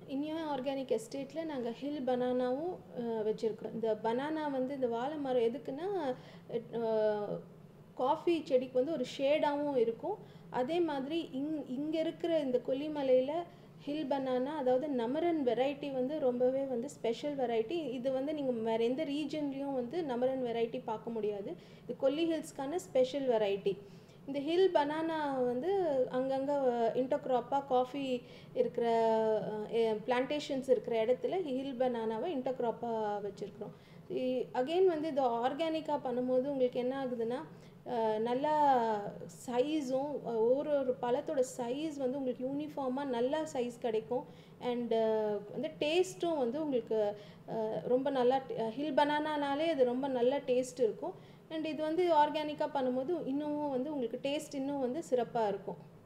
Iniya organic எஸ்டேட்டில் நாங்கள் hill பனானாவும் வச்சுருக்கோம் இந்த பனானா வந்து இந்த வாழை மரம் எதுக்குன்னா காஃபி செடிக்கு வந்து ஒரு ஷேடாகவும் இருக்கும் அதே மாதிரி இங் இங்கே இருக்கிற இந்த கொல்லிமலையில் ஹில் பனானா அதாவது நமரன் வெரைட்டி வந்து ரொம்பவே வந்து ஸ்பெஷல் வெரைட்டி இது வந்து நீங்கள் வேறு எந்த ரீஜன்லேயும் வந்து நமரன் வெரைட்டி பார்க்க முடியாது இது கொல்லி ஹில்ஸ்க்கான ஸ்பெஷல் வெரைட்டி இந்த ஹில் பனானா வந்து அங்கங்கே இன்டர்க்ராப்பாக காஃபி இருக்கிற பிளான்டேஷன்ஸ் இருக்கிற இடத்துல ஹில் பனானாவை இன்டர்க்ராப்பாக வச்சுருக்குறோம் அகெயின் வந்து இது ஆர்கானிக்காக பண்ணும்போது உங்களுக்கு என்ன ஆகுதுன்னா அஹ், நல்லா சைஸும் ஒரு ஒரு பழத்தோட சைஸ் வந்து உங்களுக்கு யூனிஃபார்மாக நல்லா சைஸ் கிடைக்கும் அண்டு வந்து டேஸ்ட்டும் வந்து உங்களுக்கு அஹ், ரொம்ப நல்லா ஹில் பனானானாலே அது ரொம்ப நல்ல டேஸ்ட் இருக்கும் அண்ட் இது வந்து ஆர்கானிக்காக பண்ணும்போது இன்னமும் வந்து உங்களுக்கு டேஸ்ட் இன்னும் வந்து சிறப்பாக இருக்கும்